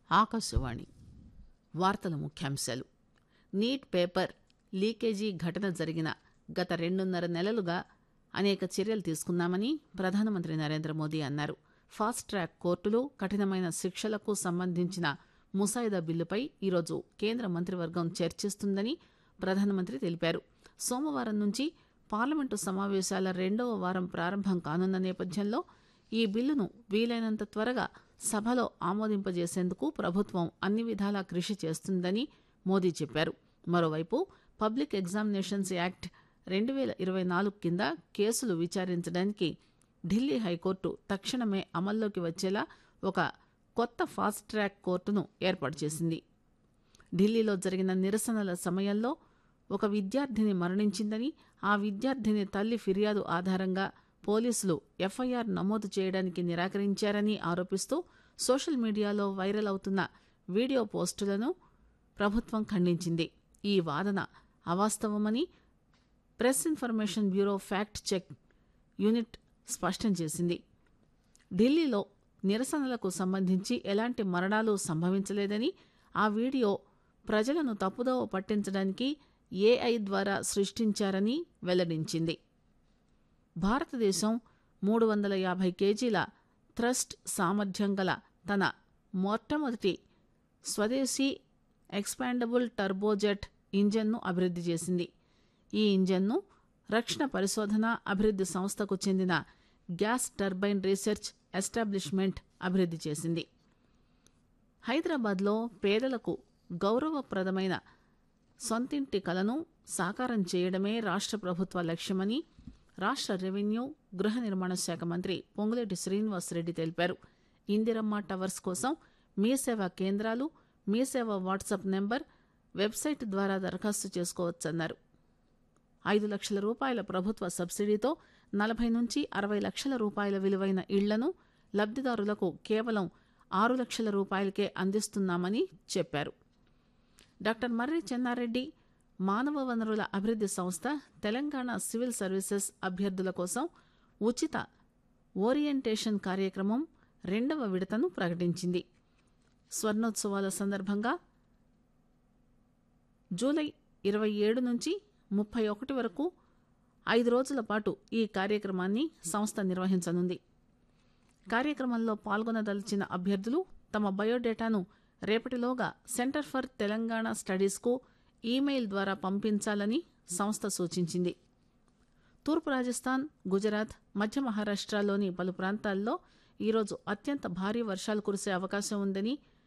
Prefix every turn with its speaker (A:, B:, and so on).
A: ఆకాశవాణి వార్తల ముఖ్యాంశాలు neat paper leakage ఘటన జరిగిన గత రెండున్నర నెలలుగా అనేక చర్యలు తీసుకున్నామని ప్రధానమంత్రి నరేంద్ర మోదీ అన్నారు ఫాస్ట్ ట్రాక్ కోర్టులు కఠినమైన శిక్షలకు సంబంధించిన ముసాయిదా బిల్లుపై ఈరోజు కేంద్ర మంత్రివర్గం చర్చిస్తుందని ప్రధానమంత్రి తెలిపారు సోమవారం నుంచి పార్లమెంటు సమావేశాల రెండవ వారం ప్రారంభం కానున్న నేపథ్యంలో ఈ బిల్లును వీలైనంత త్వరగా సభలో ఆమోదింపజేసేందుకు ప్రభుత్వం అన్ని విధాలా కృషి చేస్తుందని మోదీ చెప్పారు మరోవైపు పబ్లిక్ ఎగ్జామినేషన్స్ యాక్ట్ రెండు వేల ఇరవై నాలుగు కింద కేసులు విచారించడానికి ఢిల్లీ హైకోర్టు తక్షణమే అమల్లోకి వచ్చేలా ఒక కొత్త ఫాస్ట్ ట్రాక్ కోర్టును ఏర్పాటు చేసింది ఢిల్లీలో జరిగిన నిరసనల సమయంలో ఒక విద్యార్థిని మరణించిందని ఆ విద్యార్థిని తల్లి ఫిర్యాదు ఆధారంగా పోలీసులు ఎఫ్ఐఆర్ నమోదు చేయడానికి నిరాకరించారని ఆరోపిస్తూ సోషల్ మీడియాలో వైరల్ అవుతున్న వీడియో పోస్టులను ప్రభుత్వం ఖండించింది ఈ వాదన అవాస్తవమని press information bureau fact check unit స్పష్టం చేసింది ఢిల్లీలో నిరసనలకు సంబంధించి ఎలాంటి మరణాలు సంభవించలేదని ఆ వీడియో ప్రజలను తప్పుదోవ పట్టించడానికి ఏఐ ద్వారా సృష్టించారని వెల్లడించింది భారతదేశం మూడు వందల యాభై కేజీల థ్రస్ట్ సామర్థ్యం గల తన మొట్టమొదటి స్వదేశీ ఎక్స్పాండబుల్ టర్బోజెట్ ఇంజన్ను అభివృద్ధి చేసింది ఈ ఇంజన్ను రక్షణ పరిశోధన అభివృద్ధి సంస్థకు చెందిన గ్యాస్ టర్బైన్ రీసెర్చ్ ఎస్టాబ్లిష్మెంట్ అభివృద్ధి చేసింది హైదరాబాద్లో పేదలకు గౌరవప్రదమైన సొంతింటి కలను సాకారం చేయడమే రాష్ట్ర ప్రభుత్వ లక్ష్యమని రాష్ట్ర రెవెన్యూ గృహ నిర్మాణ శాఖ మంత్రి పొంగులేటి శ్రీనివాసరెడ్డి తెలిపారు ఇందిరమ్మ టవర్స్ కోసం మీ సేవా కేంద్రాలు మీ సేవ వాట్సాప్ నెంబర్ వెబ్సైట్ ద్వారా దరఖాస్తు చేసుకోవచ్చన్నారు ఐదు లక్షల రూపాయల ప్రభుత్వ సబ్సిడీతో నలభై నుంచి అరవై లక్షల రూపాయల విలువైన ఇళ్లను లబ్దిదారులకు కేవలం ఆరు లక్షల రూపాయలకే అందిస్తున్నామని చెప్పారు డాక్టర్ మర్రి చెన్నారెడ్డి మానవ వనరుల అభివృద్ధి సంస్థ తెలంగాణ సివిల్ సర్వీసెస్ అభ్యర్థుల కోసం ఉచిత ఓరియంటేషన్ కార్యక్రమం రెండవ విడతను ప్రకటించింది స్వర్ణోత్సవాల సందర్భంగా జూలై ఇరవై ఏడు నుంచి ముప్పై ఒకటి వరకు ఐదు రోజుల పాటు ఈ కార్యక్రమాన్ని సంస్థ నిర్వహించనుంది కార్యక్రమంలో పాల్గొనదలిచిన అభ్యర్థులు తమ బయోడేటాను రేపటిలోగా సెంటర్ ఫర్ తెలంగాణ స్టడీస్కు ఈమెయిల్ ద్వారా పంపించాలని సంస్థ సూచించింది తూర్పు రాజస్థాన్ గుజరాత్ మధ్య మహారాష్ట్రలోని పలు ప్రాంతాల్లో ఈరోజు అత్యంత భారీ వర్షాలు కురిసే అవకాశం ఉందని